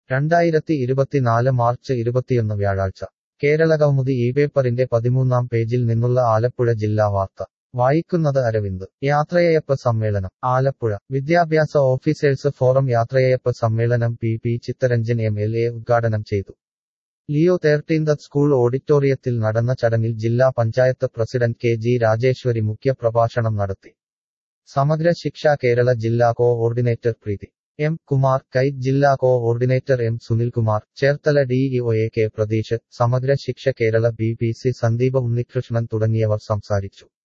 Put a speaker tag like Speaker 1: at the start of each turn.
Speaker 1: രണ്ടായിരത്തി ഇരുപത്തിനാല് മാർച്ച് ഇരുപത്തിയൊന്ന് വ്യാഴാഴ്ച കേരളകൗമുദി ഈ പേപ്പറിന്റെ പതിമൂന്നാം പേജിൽ നിന്നുള്ള ആലപ്പുഴ ജില്ലാ വാർത്ത വായിക്കുന്നത് അരവിന്ദ് യാത്രയയപ്പ് സമ്മേളനം ആലപ്പുഴ വിദ്യാഭ്യാസ ഓഫീസേഴ്സ് ഫോറം യാത്രയയപ്പ് സമ്മേളനം P P Chittaranjan M L A ഉദ്ഘാടനം ചെയ്തു ലിയോ തേർട്ടീൻത് സ്കൂൾ ഓഡിറ്റോറിയത്തിൽ നടന്ന ചടങ്ങിൽ ജില്ലാ panchayat president K G Rajeshwari മുഖ്യപ്രഭാഷണം നടത്തി സമഗ്ര ശിക്ഷ കേരള ജില്ലാ coordinator Preethi M Kumar KITE ജില്ലാ coordinator M Sunilkumar Cherthala DEO A K Pratheesh Samagra Shiksha Kerala B P C Sandeepa Unnikrishnan തുടങ്ങിയവർ സംസാരിച്ചു